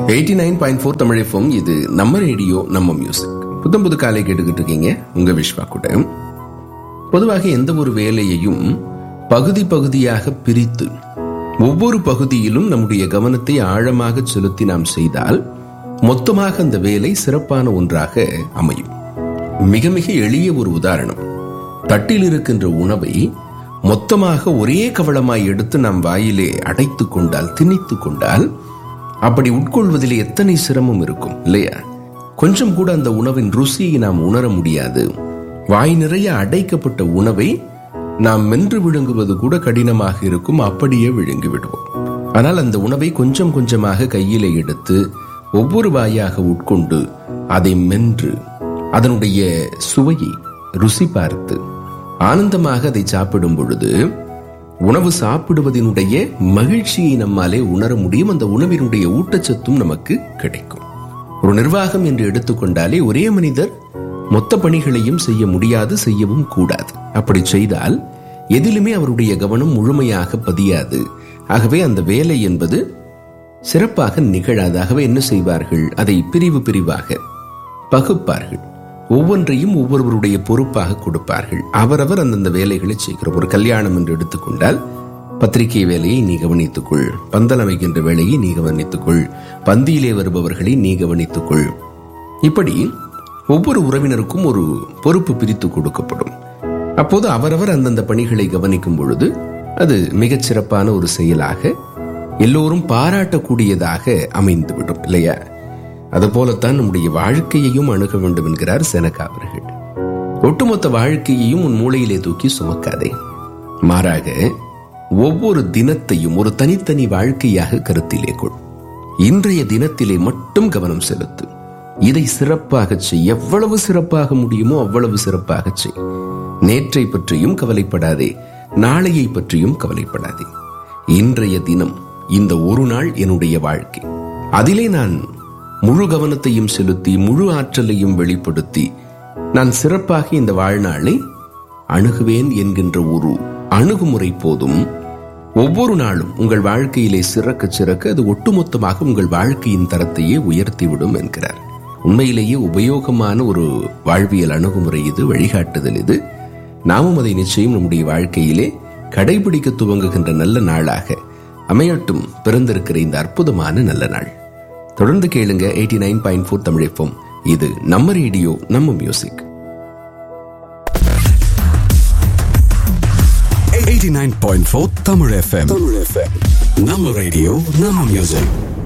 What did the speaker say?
Eighty nine point four Tamil இது நம்ம radio நம்ம மியூசிக் புத்தம் புது காலை கேட்டுக்கிட்டு இருக்கீங்க உங்க விஸ்வா கூட பொதுவாக எந்த ஒரு வேலையையும் பகுதி பகுதியாக பிரித்து ஒவ்வொரு பகுதியிலும் நம்முடைய கவனத்தை ஆழமாக செலுத்தி நாம் செய்தால் மொத்தமாக அந்த வேலை சிறப்பான ஒன்றாக அமையும் மிக மிக எளிய ஒரு உதாரணம் தட்டில் இருக்கின்ற உணவை மொத்தமாக ஒரே கவளமாய் எடுத்து நாம் வாயிலே அடைத்து கொண்டால் திணித்து கொண்டால் அப்படி உட்கொள்வதில் எத்தனை சிரமம் இருக்கும் இல்லையா கொஞ்சம் கூட அந்த உணவின் ருசியை நாம் உணர முடியாது வாய் நிறைய அடைக்கப்பட்ட உணவை நாம் மென்று விழுங்குவது கூட கடினமாக இருக்கும் அப்படியே விழுங்கி விடுவோம் ஆனால் அந்த உணவை கொஞ்சம் கொஞ்சமாக கையிலே எடுத்து ஒவ்வொரு வாயாக உட்கொண்டு அதை மென்று அதனுடைய சுவையை ருசி பார்த்து ஆனந்தமாக அதை சாப்பிடும் பொழுது உணவு சாப்பிடுவதனுடைய மகிழ்ச்சியை நம்மாலே உணர முடியும் அந்த உணவினுடைய ஊட்டச்சத்தும் நமக்கு கிடைக்கும் ஒரு நிர்வாகம் என்று எடுத்துக்கொண்டாலே ஒரே மனிதர் மொத்த பணிகளையும் செய்ய முடியாது செய்யவும் கூடாது அப்படி செய்தால் எதிலுமே அவருடைய கவனம் முழுமையாக பதியாது ஆகவே அந்த வேலை என்பது சிறப்பாக நிகழாது ஆகவே என்ன செய்வார்கள் அதை பிரிவு பிரிவாக பகுப்பார்கள் ஒவ்வொன்றையும் ஒவ்வொருவருடைய பொறுப்பாக கொடுப்பார்கள் அவரவர் அந்தந்த வேலைகளை செய்கிறோம் ஒரு கல்யாணம் என்று எடுத்துக்கொண்டால் பத்திரிகை வேலையை நீ கவனித்துக்கொள் பந்தல் அமைக்கின்ற வேலையை நீ கவனித்துக்கொள் பந்தியிலே வருபவர்களை நீ கவனித்துக்கொள் இப்படி ஒவ்வொரு உறவினருக்கும் ஒரு பொறுப்பு பிரித்து கொடுக்கப்படும் அப்போது அவரவர் அந்தந்த பணிகளை கவனிக்கும் பொழுது அது மிகச் சிறப்பான ஒரு செயலாக எல்லோரும் பாராட்டக்கூடியதாக அமைந்துவிடும் இல்லையா அதுபோலத்தான் நம்முடைய வாழ்க்கையையும் அணுக வேண்டும் என்கிறார் செனகா அவர்கள் ஒட்டுமொத்த வாழ்க்கையையும் உன் மூளையிலே தூக்கி சுமக்காதே மாறாக ஒவ்வொரு தினத்தையும் ஒரு தனித்தனி வாழ்க்கையாக கருத்திலே கொள் இன்றைய தினத்திலே மட்டும் கவனம் செலுத்து இதை சிறப்பாக செய் எவ்வளவு சிறப்பாக முடியுமோ அவ்வளவு சிறப்பாக செய் நேற்றை பற்றியும் கவலைப்படாதே நாளையை பற்றியும் கவலைப்படாதே இன்றைய தினம் இந்த ஒரு நாள் என்னுடைய வாழ்க்கை அதிலே நான் முழு கவனத்தையும் செலுத்தி முழு ஆற்றலையும் வெளிப்படுத்தி நான் சிறப்பாக இந்த வாழ்நாளை அணுகுவேன் என்கின்ற ஒரு அணுகுமுறை போதும் ஒவ்வொரு நாளும் உங்கள் வாழ்க்கையிலே சிறக்க சிறக்க அது ஒட்டுமொத்தமாக உங்கள் வாழ்க்கையின் தரத்தையே உயர்த்திவிடும் என்கிறார் உண்மையிலேயே உபயோகமான ஒரு வாழ்வியல் அணுகுமுறை இது வழிகாட்டுதல் இது நாமும் அதை நிச்சயம் நம்முடைய வாழ்க்கையிலே கடைபிடிக்க துவங்குகின்ற நல்ல நாளாக அமையட்டும் பிறந்திருக்கிற இந்த அற்புதமான நல்ல நாள் தொடர்ந்து கேளுங்க எயிட்டி நைன் பாயிண்ட் ஃபோர் தமிழப்பம் இது நம்ம ரேடியோ நம்ம music 89.4 Tamil FM. Tamil FM. நம்ம ரேடியோ நம்ம மியூசிக்